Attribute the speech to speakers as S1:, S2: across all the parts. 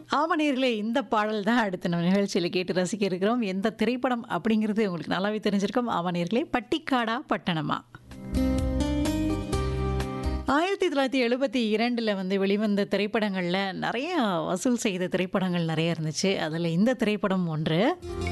S1: ஆமா நேர்களே இந்த பாடல் தான் அடுத்த நம்ம நிகழ்ச்சியில் கேட்டு ரசிக்க இருக்கிறோம் எந்த திரைப்படம் அப்படிங்கிறது உங்களுக்கு நல்லாவே தெரிஞ்சிருக்கும் ஆமா நேர்களே பட்டிக்காடா பட்டணமா ஆயிரத்தி தொள்ளாயிரத்தி எழுபத்தி இரண்டில் வந்து வெளிவந்த திரைப்படங்களில் நிறைய வசூல் செய்த திரைப்படங்கள் நிறைய இருந்துச்சு அதில் இந்த திரைப்படம் ஒன்று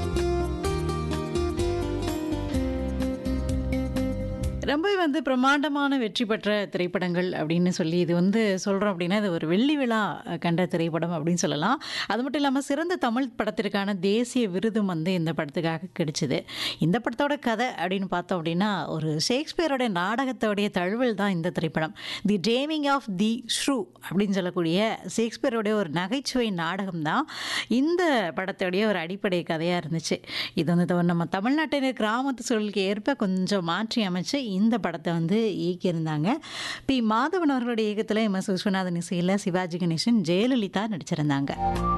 S1: ரொம்பவே வந்து பிரம்மாண்டமான வெற்றி பெற்ற திரைப்படங்கள் அப்படின்னு சொல்லி இது வந்து சொல்கிறோம் அப்படின்னா இது ஒரு வெள்ளி விழா கண்ட திரைப்படம் அப்படின்னு சொல்லலாம் அது மட்டும் இல்லாமல் சிறந்த தமிழ் படத்திற்கான தேசிய விருதும் வந்து இந்த படத்துக்காக கிடைச்சிது இந்த படத்தோட கதை அப்படின்னு பார்த்தோம் அப்படின்னா ஒரு ஷேக்ஸ்பியரோட நாடகத்தோடைய தழுவல் தான் இந்த திரைப்படம் தி டேமிங் ஆஃப் தி ஷ்ரூ அப்படின்னு சொல்லக்கூடிய ஷேக்ஸ்பியரோடைய ஒரு நகைச்சுவை நாடகம் தான் இந்த படத்தோடைய ஒரு அடிப்படை கதையாக இருந்துச்சு இது வந்து நம்ம தமிழ்நாட்டினர் கிராமத்து சூழலுக்கு ஏற்ப கொஞ்சம் மாற்றி அமைச்சு இந்த படத்தை வந்து இயக்கியிருந்தாங்க பி மாதவன் அவர்களுடைய இயக்கத்தில் எம் எஸ் விஸ்வநாதன் இசையில் சிவாஜி கணேசன் ஜெயலலிதா நடிச்சிருந்தாங்க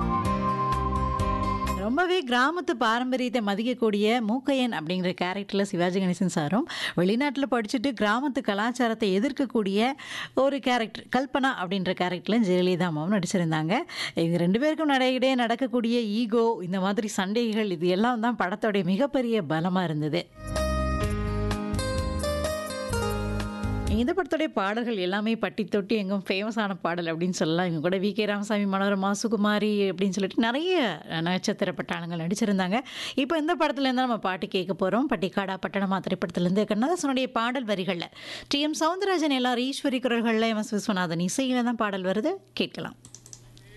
S1: ரொம்பவே கிராமத்து பாரம்பரியத்தை மதிக்கக்கூடிய மூக்கையன் அப்படிங்கிற கேரக்டரில் சிவாஜி கணேசன் சாரும் வெளிநாட்டில் படிச்சுட்டு கிராமத்து கலாச்சாரத்தை எதிர்க்கக்கூடிய ஒரு கேரக்டர் கல்பனா அப்படின்ற கேரக்டரில் ஜெயலலிதா அம்மாவும் நடிச்சிருந்தாங்க இவங்க ரெண்டு பேருக்கும் நடையிடையே நடக்கக்கூடிய ஈகோ இந்த மாதிரி சண்டைகள் இது எல்லாம் தான் படத்தோடைய மிகப்பெரிய பலமாக இருந்தது இந்த படத்துடைய பாடல்கள் எல்லாமே பட்டி தொட்டி எங்கும் ஃபேமஸான பாடல் அப்படின்னு சொல்லலாம் இவங்க கூட வி கே ராமசாமி மனோரமா சுகுமாரி அப்படின்னு சொல்லிட்டு நிறைய நட்சத்திர பட்டாளங்கள் நடிச்சிருந்தாங்க இப்போ இந்த படத்துலேருந்து நம்ம பாட்டு கேட்க போகிறோம் பட்டிக்காடா பட்டணமா திரைப்படத்துலேருந்து கண்ணதாசனுடைய பாடல் வரிகளில் டி எம் சவுந்தரராஜன் எல்லாரும் ஈஸ்வரி குரல்களில் எம் எஸ் விஸ்வநாதன் இசையில் தான் பாடல் வருது கேட்கலாம்